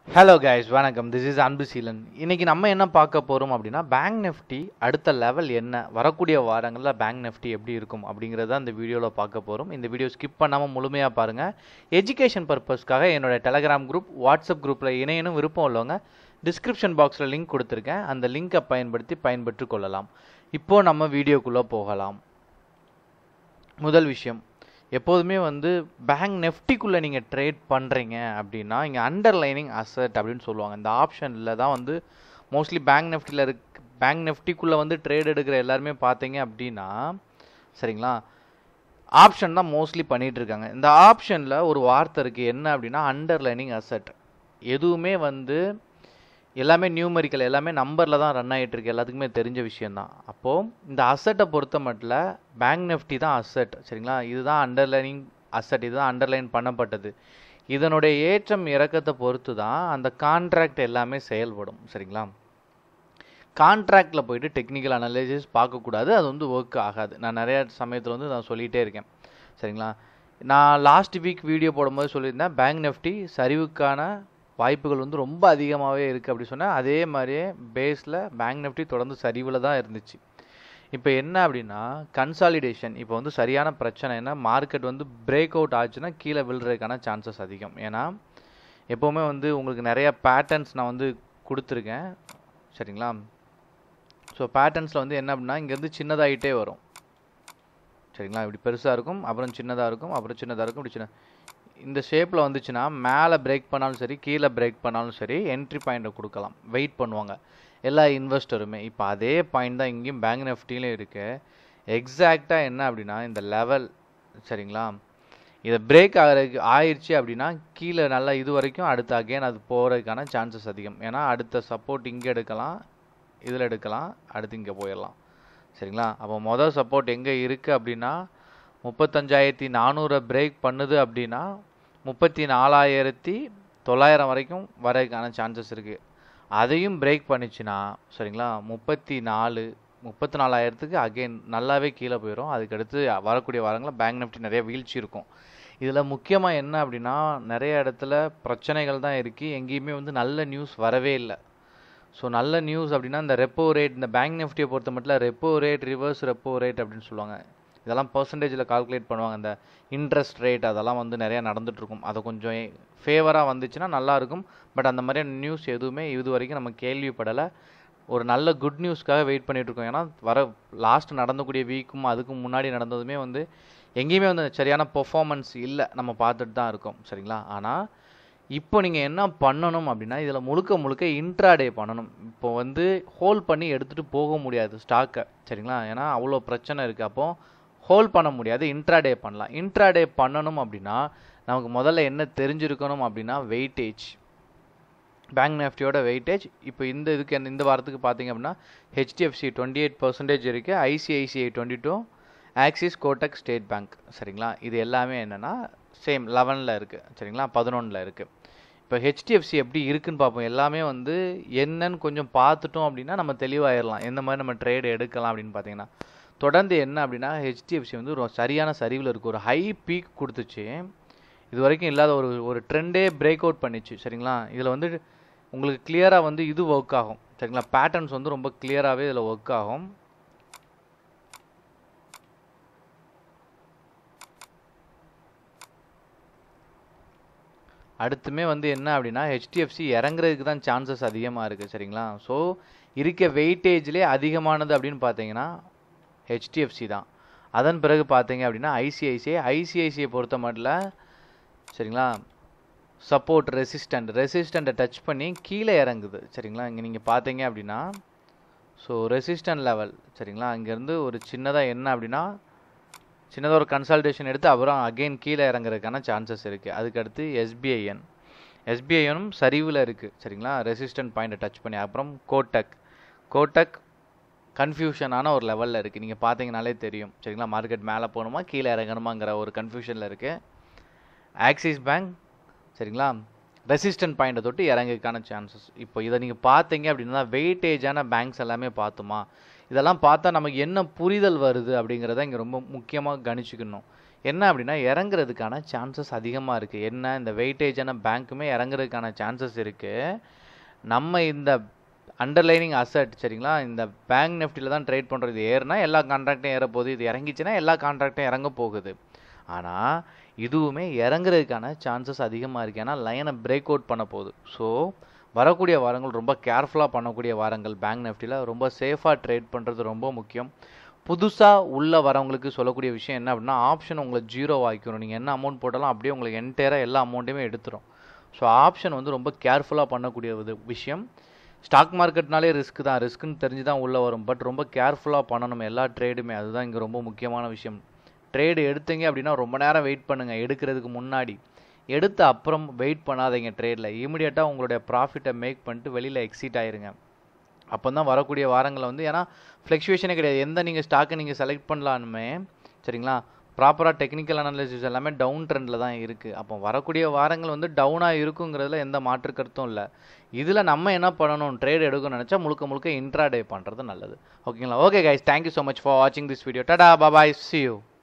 hello guys வணக்கம் this is Anbu Seelan இன்னைக்கு நம்ம என்ன பார்க்க போகிறோம் அப்படின்னா பேங்க் நெஃப்டி அடுத்த லெவல் என்ன வரக்கூடிய வாரங்களில் பேங்க் நெஃப்டி எப்படி இருக்கும் அப்படிங்கிறத அந்த வீடியோவில் பார்க்க போகிறோம் இந்த வீடியோ ஸ்கிப் பண்ணாமல் முழுமையாக பாருங்கள் எஜுகேஷன் பர்பஸ்க்காக என்னோட டெலகிராம் குரூப் வாட்ஸ்அப் குரூப்பில் இணையனும் விருப்பம் உள்ளவங்க டிஸ்கிரிப்ஷன் பாக்ஸில் லிங்க் கொடுத்துருக்கேன் அந்த லிங்கை பயன்படுத்தி பயன்பெற்று கொள்ளலாம் இப்போது நம்ம வீடியோக்குள்ளே போகலாம் முதல் விஷயம் எப்போதுமே வந்து பேங்க் நெஃப்டிக்குள்ளே நீங்கள் ட்ரேட் பண்ணுறீங்க அப்படின்னா இங்கே அண்டர்லைனிங் அசட் அப்படின்னு சொல்லுவாங்க இந்த ஆப்ஷனில் தான் வந்து மோஸ்ட்லி பேங்க் நெஃப்டியில் இருக் பேங்க் நெஃப்டிக்குள்ளே வந்து ட்ரேட் எடுக்கிற எல்லாருமே பார்த்தீங்க அப்படின்னா சரிங்களா ஆப்ஷன் தான் மோஸ்ட்லி பண்ணிகிட்டு இருக்காங்க இந்த ஆப்ஷனில் ஒரு வார்த்தை இருக்குது என்ன அப்படின்னா அண்டர்லைனிங் அசட் எதுவுமே வந்து எல்லாமே நியூமரிக்கல் எல்லாமே நம்பரில் தான் ரன் ஆகிட்டு இருக்கு எல்லாத்துக்குமே தெரிஞ்ச விஷயந்தான் அப்போது இந்த அசட்டை பொறுத்த மட்டும் பேங்க் நெஃப்டி தான் அசட் சரிங்களா இதுதான் அண்டர்லைனிங் அசட் இதுதான் அண்டர்லைன் பண்ணப்பட்டது இதனுடைய ஏற்றம் இறக்கத்தை பொறுத்து தான் அந்த கான்ட்ராக்ட் எல்லாமே செயல்படும் சரிங்களா கான்ட்ராக்டில் போயிட்டு டெக்னிக்கல் அனலைசிஸ் பார்க்கக்கூடாது அது வந்து ஒர்க் ஆகாது நான் நிறைய சமயத்தில் வந்து நான் சொல்லிகிட்டே இருக்கேன் சரிங்களா நான் லாஸ்ட் வீக் வீடியோ போடும்போது சொல்லியிருந்தேன் பேங்க் நெஃப்டி சரிவுக்கான வாய்ப்புகள் வந்து ரொம்ப அதிகமாகவே இருக்குது அப்படி சொன்னால் அதே மாதிரியே பேஸில் பேங்க் நிஃப்டி தொடர்ந்து சரிவில் தான் இருந்துச்சு இப்போ என்ன அப்படின்னா கன்சாலிடேஷன் இப்போ வந்து சரியான பிரச்சனை என்ன மார்க்கெட் வந்து பிரேக் அவுட் ஆச்சுன்னா கீழே விழுறதுக்கான சான்சஸ் அதிகம் ஏன்னா எப்போவுமே வந்து உங்களுக்கு நிறைய பேட்டர்ன்ஸ் நான் வந்து கொடுத்துருக்கேன் சரிங்களா ஸோ பேட்டர்ன்ஸில் வந்து என்ன அப்படின்னா இங்கேருந்து சின்னதாகிட்டே வரும் சரிங்களா இப்படி பெருசாக இருக்கும் அப்புறம் சின்னதாக இருக்கும் அப்புறம் சின்னதாக இருக்கும் இப்படி சின்ன இந்த ஷேப்பில் வந்துச்சுன்னா மேலே பிரேக் பண்ணாலும் சரி கீழே பிரேக் பண்ணாலும் சரி என்ட்ரி பாயிண்ட்டை கொடுக்கலாம் வெயிட் பண்ணுவாங்க எல்லா இன்வெஸ்டருமே இப்போ அதே பாயிண்ட் தான் இங்கேயும் பேங்க் நெஃப்டிலையும் இருக்குது எக்ஸாக்டாக என்ன அப்படின்னா இந்த லெவல் சரிங்களா இதை பிரேக் ஆகிறதுக்கு ஆயிடுச்சு அப்படின்னா கீழே நல்லா இது வரைக்கும் அடுத்து அகெயின் அது போகிறதுக்கான சான்சஸ் அதிகம் ஏன்னா அடுத்த சப்போர்ட் இங்கே எடுக்கலாம் இதில் எடுக்கலாம் அடுத்து இங்கே போயிடலாம் சரிங்களா அப்போ மொதல் சப்போர்ட் எங்கே இருக்குது அப்படின்னா முப்பத்தஞ்சாயிரத்தி நானூறை பிரேக் பண்ணுது அப்படின்னா முப்பத்தி நாலாயிரத்தி தொள்ளாயிரம் வரைக்கும் வரதுக்கான சான்சஸ் இருக்குது அதையும் பிரேக் பண்ணிச்சுன்னா சரிங்களா முப்பத்தி நாலு முப்பத்தி நாலாயிரத்துக்கு அகெயின் நல்லாவே கீழே போயிடும் அதுக்கடுத்து வரக்கூடிய வாரங்களில் பேங்க் நிஃப்டி நிறைய வீழ்ச்சி இருக்கும் இதில் முக்கியமாக என்ன அப்படின்னா நிறைய இடத்துல பிரச்சனைகள் தான் இருக்குது எங்கேயுமே வந்து நல்ல நியூஸ் வரவே இல்லை ஸோ நல்ல நியூஸ் அப்படின்னா இந்த ரெப்போ ரேட் இந்த பேங்க் நிஃப்டியை பொறுத்த மட்டும் repo rate reverse repo rate அப்படின்னு சொல்லுவாங்க இதெல்லாம் பர்சன்டேஜில் கால்குலேட் பண்ணுவாங்க அந்த இன்ட்ரெஸ்ட் ரேட் அதெல்லாம் வந்து நிறையா நடந்துகிட்ருக்கும் அதை கொஞ்சம் ஃபேவராக வந்துச்சுன்னா நல்லாயிருக்கும் பட் அந்த மாதிரியான நியூஸ் எதுவுமே இது வரைக்கும் நம்ம கேள்விப்படலை ஒரு நல்ல குட் நியூஸ்க்காக வெயிட் பண்ணிகிட்ருக்கோம் ஏன்னா வர லாஸ்ட் நடந்தக்கூடிய வீக்கும் அதுக்கும் முன்னாடி நடந்ததுமே வந்து எங்கேயுமே வந்து சரியான பெர்ஃபார்மன்ஸ் இல்லை நம்ம பார்த்துட்டு தான் இருக்கோம் சரிங்களா ஆனால் இப்போ நீங்கள் என்ன பண்ணணும் அப்படின்னா இதில் முழுக்க முழுக்க இன்ட்ராடே பண்ணணும் இப்போ வந்து ஹோல்ட் பண்ணி எடுத்துகிட்டு போக முடியாது ஸ்டாக்கை சரிங்களா ஏன்னா அவ்வளோ பிரச்சனை இருக்குது அப்போது ஹோல்ட் பண்ண முடியாது இன்ட்ராடே பண்ணலாம் இன்ட்ராடே பண்ணணும் அப்படின்னா நமக்கு முதல்ல என்ன தெரிஞ்சிருக்கணும் அப்படின்னா வெயிட்டேஜ் பேங்க் நிஃப்டியோட வெயிட்டேஜ் இப்போ இந்த இதுக்கு இந்த வாரத்துக்கு பார்த்தீங்க அப்படின்னா ஹெச்டிஎஃப்சி டுவெண்ட்டி எயிட் பர்சன்டேஜ் இருக்குது ICICI twenty two Axis Kotak State Bank சரிங்களா இது எல்லாமே என்னென்னா சேம் லெவனில் இருக்குது சரிங்களா பதினொன்றில் இருக்குது இப்போ ஹெச்டிஎஃப்சி எப்படி இருக்குன்னு பார்ப்போம் எல்லாமே வந்து என்னன்னு கொஞ்சம் பார்த்துட்டோம் அப்படின்னா நம்ம தெளிவாயிடலாம் எந்த மாதிரி நம்ம ட்ரேட் எடுக்கலாம் அப்படின்னு பார்த்தீங்கன்னா தொடர்ந்து என்ன அப்படின்னா ஹெச்டிஎஃப்சி வந்து ஒரு சரியான சரிவில் இருக்குது ஒரு ஹை பீக் கொடுத்துச்சு இது வரைக்கும் இல்லாத ஒரு ஒரு ட்ரெண்டே பிரேக் அவுட் பண்ணிச்சு சரிங்களா இதில் வந்து உங்களுக்கு கிளியராக வந்து இது ஒர்க் ஆகும் சரிங்களா பேட்டர்ன்ஸ் வந்து ரொம்ப கிளியராகவே இதில் ஒர்க் ஆகும் அடுத்துமே வந்து என்ன அப்படின்னா ஹெச்டிஎஃப்சி இறங்குறதுக்கு தான் சான்சஸ் அதிகமாக இருக்குது சரிங்களா ஸோ இருக்க வெயிட்டேஜ்லேயே அதிகமானது அப்படின்னு பார்த்தீங்கன்னா ஹெச்டிஎஃப்சி தான் அதன் பிறகு பார்த்தீங்க அப்படின்னா ஐசிஐசிஐ ஐசிஐசிஐ பொறுத்த மட்டும் சரிங்களா சப்போர்ட் ரெசிஸ்டண்ட் ரெசிஸ்டண்ட்டை டச் பண்ணி கீழே இறங்குது சரிங்களா இங்கே நீங்கள் பார்த்தீங்க அப்படின்னா ஸோ ரெசிஸ்டன்ட் லெவல் சரிங்களா அங்கேருந்து ஒரு சின்னதாக என்ன அப்படின்னா சின்னதாக ஒரு கன்சல்டேஷன் எடுத்து அப்புறம் அகெயின் கீழே இறங்குறதுக்கான சான்சஸ் இருக்குது அதுக்கடுத்து எஸ்பிஐஎன் எஸ்பிஐஎனும் சரிவில் இருக்குது சரிங்களா ரெசிஸ்டன்ட் பாயிண்ட்டை டச் பண்ணி அப்புறம் கோட்டக் கோட்டக் கன்ஃபியூஷனான ஒரு லெவலில் இருக்குது நீங்கள் பார்த்தீங்கனாலே தெரியும் சரிங்களா மார்க்கெட் மேலே போகணுமா கீழே இறங்கணுமாங்கிற ஒரு கன்ஃபியூஷனில் இருக்குது ஆக்சிஸ் பேங்க் சரிங்களா ரெசிஸ்டன்ட் பாயிண்ட்டை தொட்டு இறங்குறதுக்கான சான்சஸ் இப்போ இதை நீங்கள் பார்த்தீங்க அப்படின்னா வெயிட்டேஜான பேங்க்ஸ் எல்லாமே பார்த்துமா இதெல்லாம் பார்த்தா நமக்கு என்ன புரிதல் வருது அப்படிங்கிறத இங்கே ரொம்ப முக்கியமாக கணிச்சுக்கணும் என்ன அப்படின்னா இறங்குறதுக்கான சான்சஸ் அதிகமாக இருக்குது என்ன இந்த வெயிட்டேஜான பேங்க்குமே இறங்குறதுக்கான சான்சஸ் இருக்குது நம்ம இந்த அண்டர்லைனிங் அசட் சரிங்களா இந்த பேங்க் நெஃப்டியில் தான் ட்ரேட் பண்ணுறது ஏறுனா எல்லா கான்ட்ராக்டும் ஏற போகுது இது இறங்கிச்சுன்னா எல்லா கான்ட்ராக்டும் இறங்க போகுது ஆனால் இதுவுமே இறங்குறதுக்கான சான்சஸ் அதிகமாக இருக்குது ஏன்னா லைனை பிரேக் அவுட் பண்ண போகுது ஸோ வரக்கூடிய வாரங்கள் ரொம்ப கேர்ஃபுல்லாக பண்ணக்கூடிய வாரங்கள் பேங்க் நெஃப்டியில் ரொம்ப சேஃபாக ட்ரேட் பண்ணுறது ரொம்ப முக்கியம் புதுசாக உள்ளே வரவங்களுக்கு சொல்லக்கூடிய விஷயம் என்ன அப்படின்னா ஆப்ஷன் உங்களை ஜீரோ ஆக்கிக்கணும் நீங்கள் என்ன அமௌண்ட் போட்டாலும் அப்படியே உங்களுக்கு என்டையராக எல்லா அமௌண்ட்டையுமே எடுத்துரும் ஸோ ஆப்ஷன் வந்து ரொம்ப கேர்ஃபுல்லாக பண்ணக்கூடிய ஒரு விஷயம் ஸ்டாக் மார்க்கெட்னாலே ரிஸ்க் தான் ரிஸ்க்குன்னு தெரிஞ்சு தான் உள்ளே வரும் பட் ரொம்ப கேர்ஃபுல்லாக பண்ணணும் எல்லா ட்ரேடுமே அதுதான் இங்கே ரொம்ப முக்கியமான விஷயம் ட்ரேடு எடுத்தீங்க அப்படின்னா ரொம்ப நேரம் வெயிட் பண்ணுங்கள் எடுக்கிறதுக்கு முன்னாடி எடுத்த அப்புறம் வெயிட் பண்ணாதீங்க ட்ரேடில் இமிடியேட்டாக உங்களுடைய ப்ராஃபிட்டை மேக் பண்ணிட்டு வெளியில் எக்ஸிட் ஆயிருங்க அப்போ தான் வரக்கூடிய வாரங்களில் வந்து ஏன்னா ஃப்ளக்சுவேஷனே கிடையாது எந்த நீங்கள் ஸ்டாக்கை நீங்கள் செலக்ட் பண்ணலானுமே சரிங்களா ப்ராப்பராக டெக்னிக்கல் அனாலிசிஸ் எல்லாமே டவுன் ட்ரெண்டில் தான் இருக்குது அப்போ வரக்கூடிய வாரங்கள் வந்து டவுனாக இருக்குங்கிறதுல எந்த மாற்று கருத்தும் இல்லை இதில் நம்ம என்ன பண்ணணும் ட்ரேட் எடுக்கணும்னு நினச்சா முழுக்க முழுக்க இன்ட்ராடே பண்ணுறது நல்லது ஓகேங்களா okay guys thank you so much for வாட்சிங் this video ta-ta bye bye C you